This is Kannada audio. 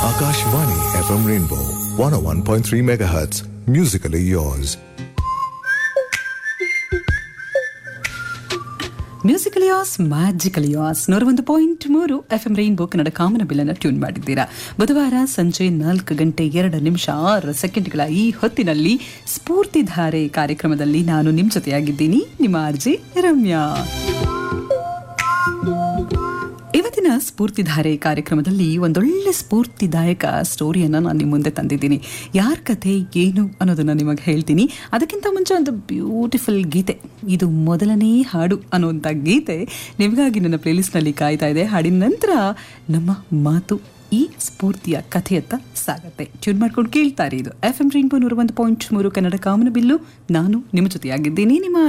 Akashvani FM Rainbow 101.3 MHz. Musically yours. Musical yours magical yours ನೂರ ಒಂದು ಪಾಯಿಂಟ್ ಮೂರು ಎಫ್ ಎಂ ರೈನ್ಬೋ ಕನ್ನಡ ಕಾಮನ ಬಿಲ್ಲನ್ನು ಟ್ಯೂನ್ ಮಾಡಿದ್ದೀರಾ ಬುಧವಾರ ಸಂಜೆ ನಾಲ್ಕು ಗಂಟೆ ಎರಡು ನಿಮಿಷ ಆರು ಸೆಕೆಂಡ್ಗಳ ಈ ಹೊತ್ತಿನಲ್ಲಿ ಸ್ಫೂರ್ತಿಧಾರೆ ಕಾರ್ಯಕ್ರಮದಲ್ಲಿ ನಾನು ನಿಮ್ಮ ಜೊತೆಯಾಗಿದ್ದೀನಿ ನಿಮ್ಮ ಅರ್ಜಿ ರಮ್ಯಾ ಇವತ್ತಿನ ಸ್ಫೂರ್ತಿಧಾರೆ ಕಾರ್ಯಕ್ರಮದಲ್ಲಿ ಒಂದೊಳ್ಳೆ ಸ್ಫೂರ್ತಿದಾಯಕ ಸ್ಟೋರಿಯನ್ನು ನಾನು ನಿಮ್ಮ ಮುಂದೆ ತಂದಿದ್ದೀನಿ ಯಾರ ಕಥೆ ಏನು ಅನ್ನೋದನ್ನು ನಿಮಗೆ ಹೇಳ್ತೀನಿ ಅದಕ್ಕಿಂತ ಮುಂಚೆ ಒಂದು ಬ್ಯೂಟಿಫುಲ್ ಗೀತೆ ಇದು ಮೊದಲನೇ ಹಾಡು ಅನ್ನುವಂಥ ಗೀತೆ ನಿಮಗಾಗಿ ನನ್ನ ಪ್ಲೇಲಿಸ್ಟ್ನಲ್ಲಿ ಕಾಯ್ತಾ ಇದೆ ಹಾಡಿನ ನಂತರ ನಮ್ಮ ಮಾತು ಈ ಸ್ಫೂರ್ತಿಯ ಕಥೆಯತ್ತ ಸಾಗತ್ತೆ ಟ್ಯೂನ್ ಮಾಡ್ಕೊಂಡು ಕೇಳ್ತಾರೆ ಇದು ಎಫ್ ಎಂ ರೈನ್ಬೋ ನೂರ ಒಂದು ಪಾಯಿಂಟ್ ಮೂರು ಕನ್ನಡ ಕಾಮನ ಬಿಲ್ಲು ನಾನು ನಿಮ್ಮ ಜೊತೆಯಾಗಿದ್ದೀನಿ ನಿಮ್ಮ